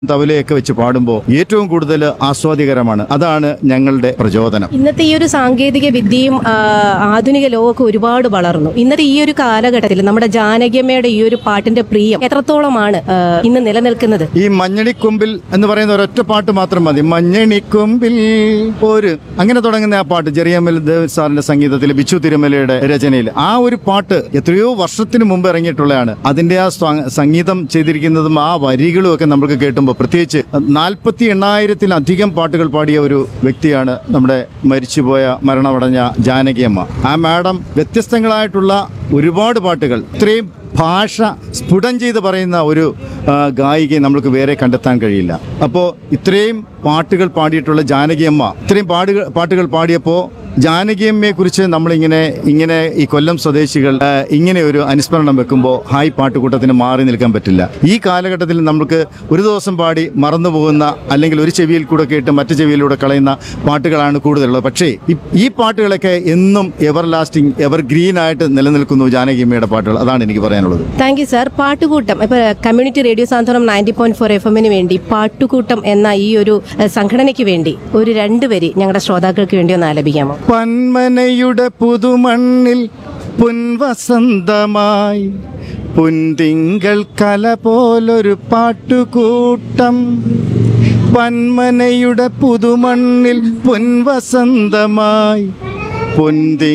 തവലയൊക്കെ വെച്ച് പാടുമ്പോൾ ഏറ്റവും കൂടുതൽ ആസ്വാദികരമാണ് അതാണ് ഞങ്ങളുടെ പ്രചോദനം ഇന്നത്തെ ഈ ഒരു സാങ്കേതിക വിദ്യയും ആ, ആധുനിക ലോകമൊക്കെ ഒരുപാട് വളർന്നു ഇന്നത്തെ ഈ ഒരു കാലഘട്ടത്തിൽ നമ്മുടെ ജാനകിയമ്മയുടെ ഈ ഒരു പാട്ടിന്റെ പ്രിയം എത്രത്തോളമാണ് ആ, ഇന്ന് നിലനിൽക്കുന്നത് ഈ മഞ്ഞണിക്കൊമ്പിൽ എന്ന് പറയുന്ന ഒരൊറ്റ പാട്ട് മാത്രം മതി മഞ്ഞണിക്കൊമ്പിൽ ഒരു അങ്ങനെ തുടങ്ങുന്ന ആ പാട്ട് ചെറിയമ്മൽ ദേവ് സാറിന്റെ സംഗീതത്തിൽ ബിച്ചു തിരുമലയുടെ രചനയിൽ ആ ഒരു പാട്ട് എത്രയോ വർഷത്തിന് മുമ്പ് ഇറങ്ങിയിട്ടുള്ളതാണ് അതിന്റെ ആ സ്വാ- സംഗീതം ചെയ്തിരിക്കുന്നതും ആ വരികളും ഒക്കെ നമുക്ക് കേട്ടുമ്പോൾ പ്രത്യേകിച്ച് നാൽപ്പത്തി എണ്ണായിരത്തിലധികം പാട്ടുകൾ പാടിയ ഒരു വ്യക്തിയാണ് നമ്മുടെ മരിച്ചുപോയ മരണമടഞ്ഞ ജാനകിയമ്മ ആ മാഡം വ്യത്യസ്തങ്ങളായിട്ടുള്ള ഒരുപാട് പാട്ടുകൾ ഇത്രയും ഭാഷ സ്ഫുടം ചെയ്ത് പറയുന്ന ഒരു ആ, ഗായികയെ നമുക്ക് വേറെ കണ്ടെത്താൻ കഴിയില്ല അപ്പോൾ ഇത്രയും പാട്ടുകൾ പാടിയിട്ടുള്ള ജാനകിയമ്മ ഇത്രയും പാടുകൾ പാട്ടുകൾ പാടിയപ്പോൾ ജാനകിയമ്മയെ കുറിച്ച് നമ്മളിങ്ങനെ ഇങ്ങനെ ഈ കൊല്ലം സ്വദേശികൾ ആ, ഇങ്ങനെ ഒരു അനുസ്മരണം വെക്കുമ്പോൾ ഹായ് പാട്ടുകൂട്ടത്തിന് മാറി നിൽക്കാൻ പറ്റില്ല ഈ കാലഘട്ടത്തിൽ നമുക്ക് ഒരു ദിവസം പാടി മറന്നു പോകുന്ന അല്ലെങ്കിൽ ഒരു ചെവിയിൽ കൂടെ കേട്ട് മറ്റു ചെവിയിലൂടെ കളയുന്ന പാട്ടുകളാണ് കൂടുതലുള്ളത് പക്ഷേ ഈ- ഈ പാട്ടുകളൊക്കെ എന്നും എവർ ലാസ്റ്റിംഗ് എവർ ഗ്രീൻ ആയിട്ട് നിലനിൽക്കുന്നു ജാനകിയമ്മയുടെ പാട്ടുകൾ അതാണ് എനിക്ക് പറയാനുള്ളത് താങ്ക് യു സാർ പാട്ടുകൂട്ടം ഇപ്പൊ community radio Santhwanam ninety point four F എമ്മിന് വേണ്ടി പാട്ടുകൂട്ടം എന്ന ഈ ഒരു ആ, സംഘടനയ്ക്ക് വേണ്ടി ഒരു രണ്ട് വരി ഞങ്ങളുടെ ശ്രോതാക്കൾക്ക് വേണ്ടി ഒന്ന് ആലപിക്കാമോ പന്മനയുടെ പുതുമണ്ണിൽ പുൻവസന്തമായി പുൻതിങ്കൾ കല പോലൊരു പാട്ടുകൂട്ടം പന്മനയുടെ പുതുമണ്ണിൽ പുൻവസന്തമായി പൊന്തി